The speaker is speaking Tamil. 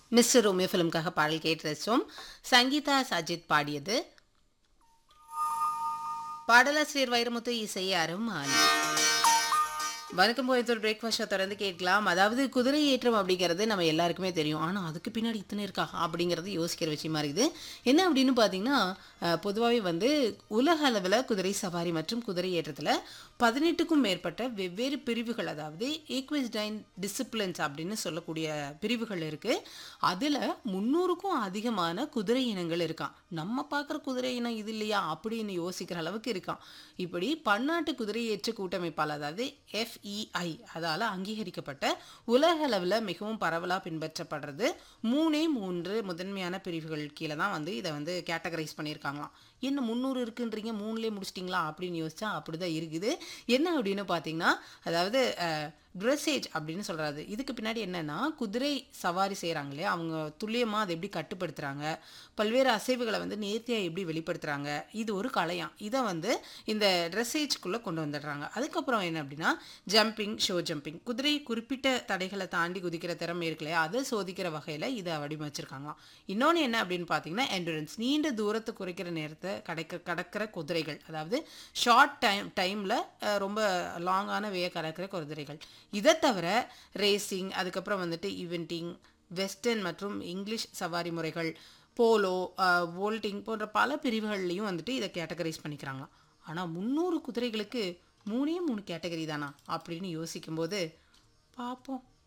மிஸ்டர் ரோமியோ ஃபிலிம்காக பாடல் கேட்டு ரசித்தோம் சங்கீதா சஜித் பாடியது பாடலாசிரியர் வைரமுத்து இசை அருமானி வணக்கம் கோயத்தூர் பிரேக்ஃபாஸ்ட்டை தொடர்ந்து கேட்கலாம் அதாவது குதிரை ஏற்றம் அப்படிங்கிறது நம்ம எல்லாருக்குமே தெரியும் ஆனால் அதுக்கு பின்னாடி இத்தனை இருக்கா அப்படிங்கிறது யோசிக்கிற விஷயமா இருக்குது என்ன அப்படின்னு பார்த்தீங்கன்னா பொதுவாகவே வந்து உலக அளவில் குதிரை சவாரி மற்றும் குதிரை ஏற்றத்தில் பதினெட்டுக்கும் மேற்பட்ட வெவ்வேறு பிரிவுகள் அதாவது ஈக்விஸ்டைன் டிசிப்ளின்ஸ் அப்படின்னு சொல்லக்கூடிய பிரிவுகள் இருக்குது அதில் முந்நூறுக்கும் அதிகமான குதிரை இனங்கள் இருக்கான் நம்ம பார்க்குற குதிரை இனம் இது இல்லையா அப்படின்னு யோசிக்கிற அளவுக்கு இருக்கான் இப்படி பன்னாட்டு குதிரை ஏற்ற கூட்டமைப்பால் அதாவது எஃப்இஐ அதால் அங்கீகரிக்கப்பட்ட உலக அளவில் மிகவும் பரவலாக பின்பற்றப்படுறது மூணே மூன்று முதன்மையான பிரிவுகள் கீழே தான் வந்து இதை வந்து கேட்டகரைஸ் பண்ணியிருக்காங்களாம் என்ன முந்நூறு இருக்குன்றீங்க மூணுலேயே முடிச்சிட்டிங்களா அப்படின்னு யோசிச்சா அப்படி தான் இருக்குது என்ன அப்படின்னு பார்த்தீங்கன்னா அதாவது ட்ரெஸ்ஸேஜ் அப்படின்னு சொல்கிறாரு இதுக்கு பின்னாடி என்னென்னா குதிரை சவாரி செய்கிறாங்க இல்லையா அவங்க துல்லியமாக அதை எப்படி கட்டுப்படுத்துகிறாங்க பல்வேறு அசைவுகளை வந்து நேர்த்தியாக எப்படி வெளிப்படுத்துகிறாங்க இது ஒரு கலையாம் இதை வந்து இந்த ட்ரெஸ்ஸேஜ்குள்ளே கொண்டு வந்துடுறாங்க அதுக்கப்புறம் என்ன அப்படின்னா ஜம்பிங் ஷோ ஜம்பிங் குதிரை குறிப்பிட்ட தடைகளை தாண்டி குதிக்கிற திறமை இருக்கு இல்லையா அதை சோதிக்கிற வகையில் இதை வடிவமைச்சிருக்காங்களாம் இன்னொன்று என்ன அப்படின்னு பார்த்தீங்கன்னா என்டூரன்ஸ் நீண்ட தூரத்தை குறைக்கிற நேரத்தை கடக்க கடக்கிற குதிரைகள் அதாவது ஷார்ட் டைம் டைமில் ரொம்ப லாங்கான வே கடக்கிற குதிரைகள் இதை தவிர ரேசிங் அதுக்கப்புறம் வந்துட்டு ஈவெண்டிங் வெஸ்டர்ன் மற்றும் இங்கிலீஷ் சவாரி முறைகள் போலோ வோல்டிங் போன்ற பல பிரிவுகள்லையும் வந்துட்டு இதை கேட்டகரைஸ் பண்ணிக்கிறாங்களாம் ஆனால் முந்நூறு குதிரைகளுக்கு மூணே மூணு கேட்டகரி தானா அப்படின்னு யோசிக்கும்போது பார்ப்போம்